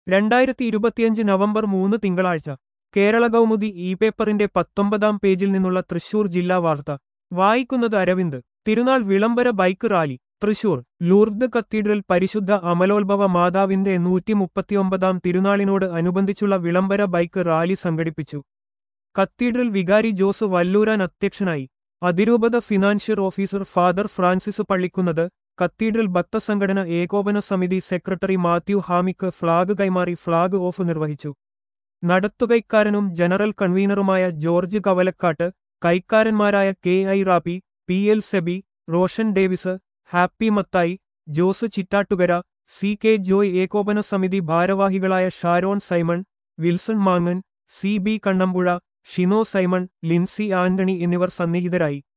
രണ്ടായിരത്തി ഇരുപത്തിയഞ്ച് നവംബർ മൂന്ന് തിങ്കളാഴ്ച കേരള കൗമുദി ഇ പേപ്പറിന്റെ പത്തൊമ്പതാം പേജിൽ നിന്നുള്ള തൃശൂർ ജില്ലാ വാർത്ത വായിക്കുന്നത് അരവിന്ദ് തിരുനാൾ വിളംബര bike rally Thrissur Lourdes cathedral പരിശുദ്ധ അമലോത്ഭവ മാതാവിന്റെ നൂറ്റി മുപ്പത്തിയൊമ്പതാം തിരുനാളിനോട് അനുബന്ധിച്ചുള്ള വിളംബര ബൈക്ക് റാലി സംഘടിപ്പിച്ചു കത്തീഡ്രൽ വികാരി ജോസ് വല്ലൂരാൻ അധ്യക്ഷനായി അതിരൂപത ഫിനാൻഷ്യർ ഓഫീസർ ഫാദർ ഫ്രാൻസിസ് പള്ളിക്കുന്നത് കത്തീഡ്രൽ ഭക്തസംഘടന ഏകോപന സമിതി സെക്രട്ടറി മാത്യു ഹാമിക്ക് ഫ്ളാഗ് കൈമാറി ഫ്ളാഗ് ഓഫ് നിർവഹിച്ചു നടത്തുകൈക്കാരനും ജനറൽ കൺവീനറുമായ ജോർജ് കവലക്കാട്ട് കൈക്കാരന്മാരായ K I Rappi P L Sebi Roshan Davis Happy Mathai Jose Chittattukara C K Joy ഏകോപന സമിതി ഭാരവാഹികളായ ഷാരോൺ സൈമൺ വിൽസൺ മാങ്ങൻ C B Kannampuzha Shino Simon Lincy Antony എന്നിവർ സന്നിഹിതരായി